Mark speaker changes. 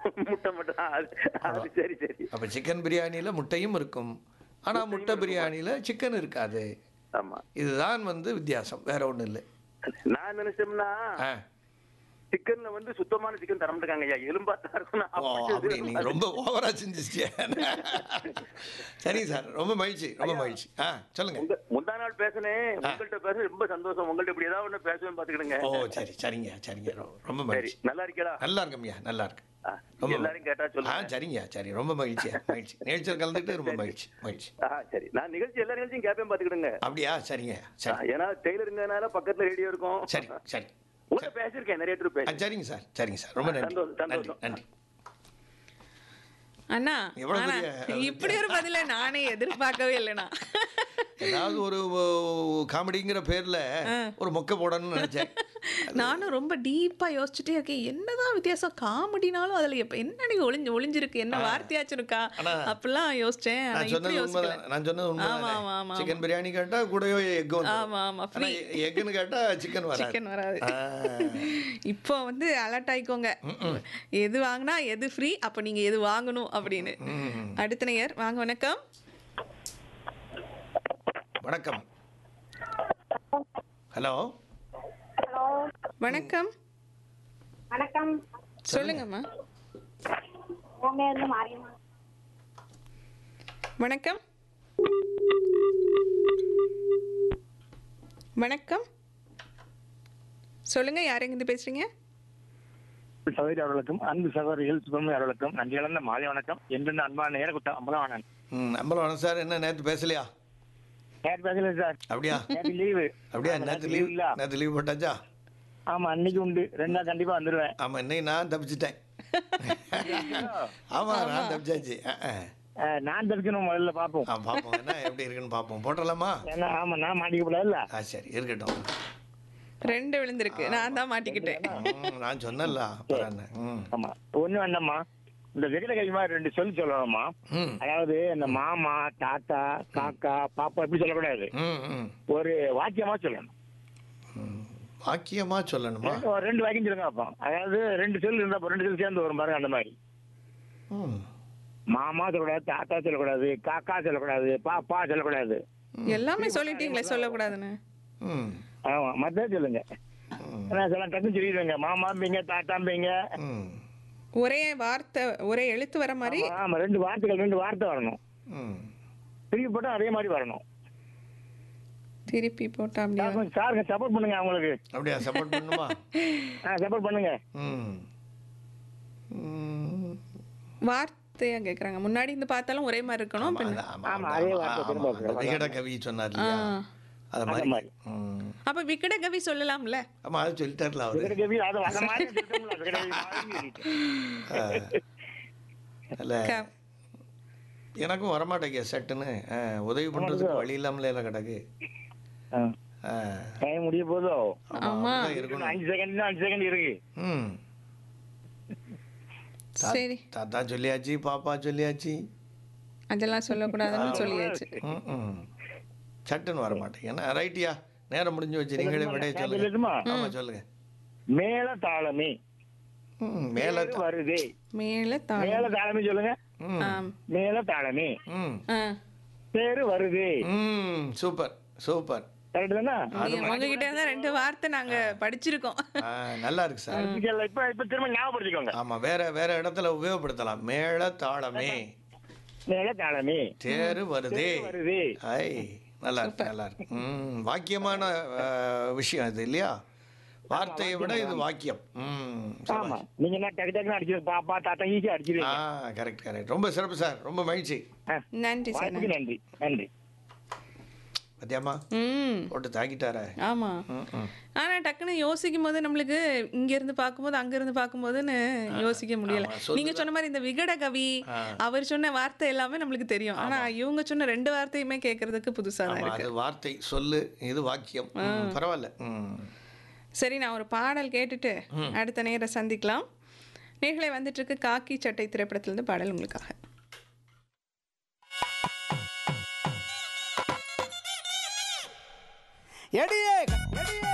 Speaker 1: முட்டை மட்டும் ஆ, அது அது சரி சரி
Speaker 2: அப்ப சிக்கன் பிரியாணியில முட்டையும் இருக்கும் ஆனா முட்டை பிரியாணியில சிக்கன் இருக்காது
Speaker 1: ஆமா
Speaker 2: இதுதான் வந்து வித்தியாசம் வேற ஒண்ணும் இல்லை
Speaker 1: நான் நினைச்சோம்னா
Speaker 2: ஆ
Speaker 1: சிக்கன்ல வந்து சுத்தமான சிக்கன் தர மாட்டாங்க ஐயா எலும்பா தான் இருக்கும் நான்
Speaker 2: ஓ
Speaker 1: அப்படி
Speaker 2: அப்படி நீங்க ரொம்ப ஓவரா செஞ்சிச்சிய சரிங்க சார் ரொம்ப மகிழ்ச்சி ரொம்ப மகிழ்ச்சி ஆ சொல்லுங்க
Speaker 1: உங்க முந்தா நாள் பேசினேன் உங்கள்கிட்ட பேச ரொம்ப சந்தோஷம் உங்கள்ட்ட இப்படி ஏதாவது ஒண்ணு பேசுவேன் பாத்துக்கிடுங்க
Speaker 2: ஓ சரி சரிங்க சரிங்க ரொ- ரொம்ப
Speaker 1: சரி
Speaker 2: மகிழ்ச்சி
Speaker 1: நல்லா இருக்கீங்களா
Speaker 2: நல்லா இருக்கம்யா நல்லா இருக்கு
Speaker 1: ஆ,
Speaker 2: ரொம்ப
Speaker 1: எல்லாரும் கேட்டா
Speaker 2: ஆ
Speaker 1: சொல்லுங்க
Speaker 2: சரிங்க சரி ரொம்ப மகிழ்ச்சியா மகிழ்ச்சி நிகழ்ச்சியில் கலந்துக்கிட்டு ரொம்ப மகிழ்ச்சி மகிழ்ச்சி
Speaker 1: ஆ, சரி நான் நிகழ்ச்சி எல்லா நிகழ்ச்சியும் கேட்பேன் பாத்துக்கிடுங்க
Speaker 2: அப்படியா சரிங்க
Speaker 1: ஆ,
Speaker 2: சரி
Speaker 1: ஏன்னா டெய்லருங்கனால பக்கத்துல ரேடியோ இருக்கும்
Speaker 2: சரி சரி
Speaker 1: உங்கள்ட்ட பேசியிருக்கேன் நிறைய பேர்
Speaker 2: ஆ
Speaker 1: பேசி
Speaker 2: சரிங்க சார் சரிங்க சார் ரொம்ப நன்றி
Speaker 1: சந்தோஷம்,
Speaker 2: நன்றி
Speaker 1: சந்தோஷம்.
Speaker 2: நன்றி
Speaker 3: அண்ணா
Speaker 2: எவ்வளவு
Speaker 3: ஆனா,
Speaker 2: பெரிய-
Speaker 3: இப்படி ஒரு பதில நானே எதிர்பார்க்கவே இல்லைண்ணா
Speaker 2: ஏதாவது ஒரு ஓ, காமெடிங்கிற பேர்ல ஒரு மொக்க போடணும்னு நினைச்சேன்
Speaker 3: நானும் ரொம்ப டீப்பா யோசிச்சுட்டே இருக்கேன் என்னதான் வித்தியாசம் காமெடினாலும் அதுல எப்ப என்ன நீங்க ஒளிஞ்சு ஒளிஞ்சிருக்கு என்ன வார்த்தையாச்சும் இருக்கா
Speaker 2: ஆனா,
Speaker 3: அப்படிலாம் யோசிச்சேன் ஆனா
Speaker 2: நான்
Speaker 3: இப்படி
Speaker 2: சொன்னது
Speaker 3: யோசிக்கல
Speaker 2: உண்மைதான் நான் சொன்னது
Speaker 3: ஆமா, ஆமா,
Speaker 2: உண்மை
Speaker 3: ஆமா,
Speaker 2: சிக்கன் பிரியாணி கேட்டா கூடயோ எக்
Speaker 3: ஆமா, ஆமா, free.
Speaker 2: எக்குன்னு கேட்டா சிக்கன் வராது
Speaker 3: சிக்கன் வராது
Speaker 2: ஆ.
Speaker 3: இப்போ வந்து அலர்ட் ஆயிக்கோங்க எது வாங்கினா எது ஃப்ரீ அப்ப நீங்க எது வாங்கணும் அப்படின்னு அடுத்த நேயர் வாங்க வணக்கம்
Speaker 2: வணக்கம் ஹலோ
Speaker 4: ஹலோ
Speaker 3: வணக்கம்
Speaker 4: வணக்கம்
Speaker 3: சொல்லுங்கம்மா
Speaker 4: உங்க பேர் வந்து மாரியம்மா
Speaker 3: வணக்கம் வணக்கம் சொல்லுங்க யார் எங்கிருந்து பேசுறீங்க
Speaker 5: சகோதரி அவர்களுக்கும் அன்பு சகோதரிகள் சுப்பிரமணிய அவர்களுக்கும் நன்றி கலந்த மாலை வணக்கம் என்று அன்பான நேர குத்தம் அம்பலவாணன்
Speaker 2: ம் அம்பலம் சார் என்ன நேற்று பேசலையா
Speaker 5: நேற்று பேசல சார்
Speaker 2: அப்படியா
Speaker 5: நேற்று லீவு
Speaker 2: அப்படியா நேற்று லீவ்
Speaker 5: இல்ல
Speaker 2: நேற்று லீவ் போட்டாச்சா
Speaker 5: ஆமா அன்னைக்கு உண்டு ரெண்டு நாள் கண்டிப்பா வந்துருவேன்
Speaker 2: ஆமா இன்னைக்கு நான் தப்பிச்சிட்டேன் ஆமா நான் தப்பிச்சாச்சு ஆ, ஆ.
Speaker 5: அஹ், நான் தெரிஞ்சுக்கணும் முதல்ல பார்ப்போம்
Speaker 2: ஆ பார்ப்போம் என்ன எப்படி இருக்குன்னு பார்ப்போம் போட்டலாமா
Speaker 5: ஏன்னா ஆமா நான் மாட்டிக்க கூடாதுல்ல
Speaker 2: ஆ சரி இருக்கட்டும்
Speaker 3: ரெண்டு விழுந்திருக்கு நான் தான் மாட்டிக்கிட்டேன்
Speaker 2: ம், நான் சொன்னேன்ல அப்புறம் என்ன ம்
Speaker 5: ஆமா ஒண்ணு வேண்டாம்மா இந்த வெகுட கல்வி மாதிரி ரெண்டு சொல்லி சொல்லணுமா
Speaker 2: ம்
Speaker 5: அதாவது இந்த மாமா தாத்தா காக்கா பாப்பா இப்படி சொல்லக்கூடாது
Speaker 2: ம் ம்
Speaker 5: ஒரு வாக்கியமா சொல்லணும்
Speaker 2: ம். வாக்கியமா சொல்லணுமா
Speaker 5: ரெண்டு- ஒரு ரெண்டு வாக்கியம் சொல்லுங்க அப்போ அதாவது ரெண்டு சொல் இருந்தா அப்ப ரெண்டு சொல் சேர்ந்து வரும் பாருங்க அந்த மாதிரி
Speaker 2: ம்
Speaker 5: மாமா சொல்லக்கூடாது தாத்தா சொல்லக்கூடாது காக்கா சொல்லக்கூடாது பாப்பா சொல்லக்கூடாது
Speaker 3: எல்லாமே சொல்லிட்டீங்களே சொல்லக்கூடாதுன்னு
Speaker 2: ம்
Speaker 5: ஆமா மத்த சொல்லுங்க
Speaker 2: ம்.
Speaker 5: நான் சொல்ல டக்குன்னு சொல்லிடுவேங்க மாமாம்பீங்க தாத்தாம்பீங்க
Speaker 2: ம்
Speaker 3: ஒரே வார்த்தை ஒரே எழுத்து வர மாதிரி
Speaker 5: ஆமா, ஆமா ரெண்டு வார்த்தைகள் ரெண்டு வார்த்தை வரணும்
Speaker 2: ம்
Speaker 5: திருப்பி போட்டா அதே மாதிரி வரணும்
Speaker 3: திருப்பி போட்டா அப்படியா
Speaker 5: சார் கொஞ்சம் சாருக்கு சப்போர்ட் பண்ணுங்க அவங்களுக்கு
Speaker 2: அப்படியா சப்போர்ட் பண்ணுமா
Speaker 5: சப்போர்ட் பண்ணுங்க
Speaker 2: ம் ம்.
Speaker 3: வார்த்தையா கேக்குறாங்க முன்னாடி இருந்து பார்த்தாலும் ஒரே மாதிரி இருக்கணும்
Speaker 2: ஆமா,
Speaker 3: பின்ன-
Speaker 2: அது- ஆமா,
Speaker 5: ஆமா,
Speaker 2: ஆமா,
Speaker 5: அதே
Speaker 2: ஆமா,
Speaker 5: வார்த்தை
Speaker 2: ஆமா.
Speaker 5: திரும்ப
Speaker 2: அந்த விகட கவி சொன்னார் இல்லையா
Speaker 3: ஆ.
Speaker 2: அது
Speaker 5: அந்த
Speaker 2: மாதிரி
Speaker 5: மாதிரி.
Speaker 2: ம்.
Speaker 3: அப்ப விக்கட கவி சொல்லலாம்ல
Speaker 2: ஆமா அது சொல்லிட்டார்ல அவரு
Speaker 5: விகடகவி அது அந்த மாதிரி சொல்லிட்டோம்ல, விகடகவி மாதிரி சொல்லிட்டேன்.
Speaker 2: இல்ல
Speaker 3: க-
Speaker 2: எனக்கும் வரமாட்டேங்க செட்டுன்னு ஆ, உதவி பண்றதுக்கு வழி இல்லாமலே கிடக்கு
Speaker 5: ஆ.
Speaker 2: ஆ.
Speaker 5: டைம் முடிய போதோ
Speaker 2: ஆமா,
Speaker 3: ஆமா.
Speaker 2: அப்படிதான் இருக்கணும்
Speaker 5: அஞ்சு செகண்ட் அஞ்சு செகண்ட் இருக்கு
Speaker 2: ம் தா-
Speaker 3: சரி
Speaker 2: தாத்தா சொல்லியாச்சு பாப்பா சொல்லியாச்சு
Speaker 3: அதெல்லாம் சொல்லக்கூடாதுன்னு சொல்லியாச்சு
Speaker 2: ம், ம். சட்டுன்னு வர மாட்டேங்க ரைட்டியா நேரம் முடிஞ்சு வச்சு நீங்களே விடைய
Speaker 5: நான்
Speaker 2: சொல்லுங்க
Speaker 5: சொல்லட்டுமா?
Speaker 2: ஆமா சொல்லுங்க
Speaker 5: மேல தாளமே
Speaker 2: ம், மேல
Speaker 5: பேரு வருதே
Speaker 3: மேல தாழ
Speaker 5: மேல தாளமே சொல்லுங்க
Speaker 2: ம்,
Speaker 3: ஆம்.
Speaker 5: மேல தாளமே
Speaker 2: ம்,
Speaker 3: ஆ.
Speaker 5: பேரு வருதே
Speaker 2: ம், சூப்பர் சூப்பர்
Speaker 5: கரெக்ட் தானே
Speaker 3: நீங்க உங்ககிட்ட இருந்தா ரெண்டு வார்த்தை நாங்க படிச்சிருக்கோம்
Speaker 2: ஆ, நல்லா இருக்கு சார்
Speaker 5: இதுக்கெல்லாம் இப்ப இப்ப திரும்ப ஞாபகப்படுத்திக்கோங்க
Speaker 2: ஆமா வேற வேற இடத்துல உபயோகப்படுத்தலாம் மேள தாளமே
Speaker 5: மேல தாளமே
Speaker 2: தேரு வருதே
Speaker 5: பேரு வருதே
Speaker 2: ஐ நல்லா இருக்கு நல்லா இருக்கு ம் வாக்கியமான ஆ, விஷயம் இது இல்லையா வார்த்தையை விட இது வாக்கியம் ம்
Speaker 5: ஆமா நீங்க என்ன டக்கு டக்குன்னு அடிச்சு பாப்பா தாத்தா ஈஸியா
Speaker 2: ஆ
Speaker 5: அடிச்சிருவீங்க
Speaker 2: கரெக்ட் கரெக்ட் ரொம்ப சிறப்பு சார் ரொம்ப மகிழ்ச்சி
Speaker 5: ஆ,
Speaker 3: நன்றி சார்
Speaker 5: வாய்ப்புக்கு நன்றி நன்றி
Speaker 2: பத்தியாமா
Speaker 3: ம்
Speaker 2: போட்டு தாக்கிட்டாரே
Speaker 3: ஆமா
Speaker 2: ம் ம்
Speaker 3: ஆனா டக்குன்னு யோசிக்கும் போது நம்மளுக்கு இங்க இருந்து பார்க்கும்போது அங்க இருந்து பார்க்கும்போதுன்னு யோசிக்க முடியல
Speaker 2: ஆமா, சொல்லுங்க.
Speaker 3: நீங்க சொன்ன மாதிரி இந்த விகட கவி அவர் சொன்ன வார்த்தை எல்லாமே நம்மளுக்கு தெரியும் ஆனா இவங்க சொன்ன ரெண்டு வார்த்தையுமே கேட்கறதுக்கு புதுசா தான்
Speaker 2: ஆமா
Speaker 3: இருக்கு
Speaker 2: அது வார்த்தை சொல்லு இது வாக்கியம் ம், பரவாயில்ல ம்
Speaker 3: சரி நான் ஒரு பாடல் கேட்டுட்டு அடுத்த நேரம் சந்திக்கலாம் நேர்களை வந்துட்டு இருக்கு காக்கி சட்டை திரைப்படத்திலிருந்து பாடல் உங்களுக்காக
Speaker 6: எடியே எடியே